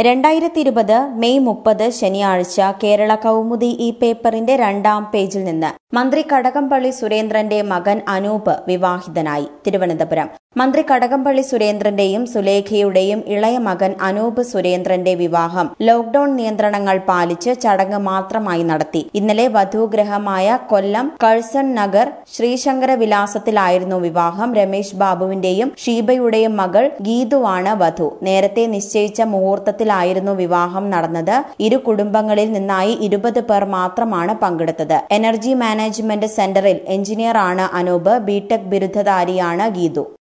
രണ്ടായിരത്തി ഇരുപത് മെയ് മുപ്പത് ശനിയാഴ്ച കേരള കൗമുദി ഈ പേപ്പറിന്റെ രണ്ടാം പേജിൽ നിന്ന് മന്ത്രി കടകംപള്ളി സുരേന്ദ്രന്റെ മകൻ അനൂപ് വിവാഹിതനായി തിരുവനന്തപുരം മന്ത്രി കടകംപള്ളി സുരേന്ദ്രന്റെയും സുലേഖയുടെയും ഇളയ മകൻ അനൂപ് സുരേന്ദ്രന്റെ വിവാഹം ലോക്ഡൌൺ നിയന്ത്രണങ്ങൾ പാലിച്ച് ചടങ്ങ് മാത്രമായി നടത്തി ഇന്നലെ വധൂഗ്രഹമായ കൊല്ലം കഴ്സൺ നഗർ ശ്രീശങ്കര വിലാസത്തിലായിരുന്നു വിവാഹം രമേശ് ബാബുവിന്റെയും ഷീബയുടെയും മകൾ ഗീതുവാണ് വധു നേരത്തെ നിശ്ചയിച്ച മുഹൂർത്തത്തിലായിരുന്നു വിവാഹം നടന്നത് ഇരു കുടുംബങ്ങളിൽ നിന്നായി ഇരുപത് പേർ മാത്രമാണ് പങ്കെടുത്തത് എനർജി മാനേജ്മെന്റ് സെന്ററിൽ എഞ്ചിനീയറാണ് അനൂപ് ബിടെക് ബിരുദധാരിയാണ് ഗീതു